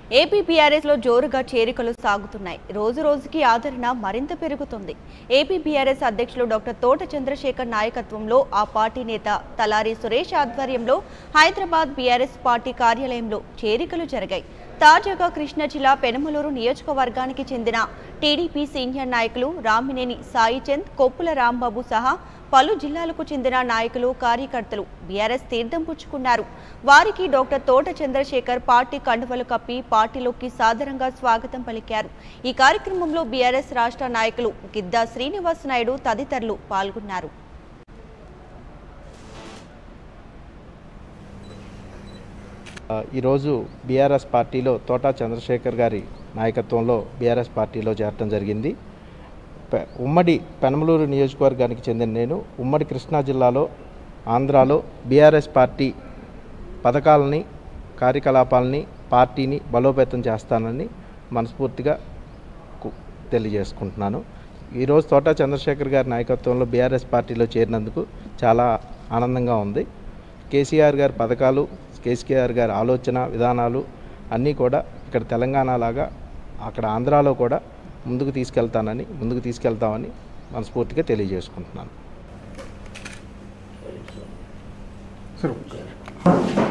AP BRS లో జోరుగా చేరికలు సాగుతున్నాయి రోజు రోజుకి ఆదరణ మరింత పెరుగుతుంది ఏపీ బీఆర్ఎస్ అధ్యక్షులు డాక్టర్ తోట చంద్రశేఖర్ నాయకత్వంలో ఆ పార్టీ నేత తలారి సురేష్ ఆధ్వర్యంలో హైదరాబాద్ బీఆర్ఎస్ పార్టీ కార్యాలయంలో చేరికలు జరిగాయి తాజాగా కృష్ణా జిల్లా పెనమలూరు నియోజకవర్గానికి చెందిన టీడీపీ సీనియర్ నాయకులు రామినేని సాయిచంద్ కొప్పుల రాంబాబు సహా పలు జిల్లాలకు చెందిన నాయకులు కార్యకర్తలు బీఆర్ఎస్ తీర్థం పుచ్చుకున్నారు వారికి డాక్టర్ తోట చంద్రశేఖర్ పార్టీ కండువలు కప్పి పార్టీలోకి సాదరంగా స్వాగతం పలికారు ఈ కార్యక్రమంలో బీఆర్ఎస్ రాష్ట్ర నాయకులు గిద్దా శ్రీనివాస్ నాయుడు తదితరులు పాల్గొన్నారు ఆ, ఈరోజు బీఆర్ఎస్ పార్టీలో తోటా చంద్రశేఖర్ గారి నాయకత్వంలో బీఆర్ఎస్ పార్టీలో చేరడం జరిగింది పె- ఉమ్మడి పెనమలూరు నియోజకవర్గానికి చెందిన నేను ఉమ్మడి కృష్ణా జిల్లాలో ఆంధ్రాలో బీఆర్ఎస్ పార్టీ పథకాలని కార్యకలాపాలని పార్టీని బలోపేతం చేస్తానని మనస్ఫూర్తిగా కు- తెలియజేసుకుంటున్నాను ఈరోజు తోటా చంద్రశేఖర్ గారి నాయకత్వంలో బీఆర్ఎస్ పార్టీలో చేరినందుకు చాలా ఆనందంగా ఉంది కేసీఆర్ గారి పథకాలు కేసీఆర్ గారి ఆలోచన విధానాలు అన్నీ కూడా ఇక్కడ తెలంగాణ లాగా అక్కడ ఆంధ్రాలో కూడా ముందుకు తీసుకెళ్తానని ముందుకు తీసుకెళ్తామని మనస్ఫూర్తిగా తెలియజేసుకుంటున్నాను సరే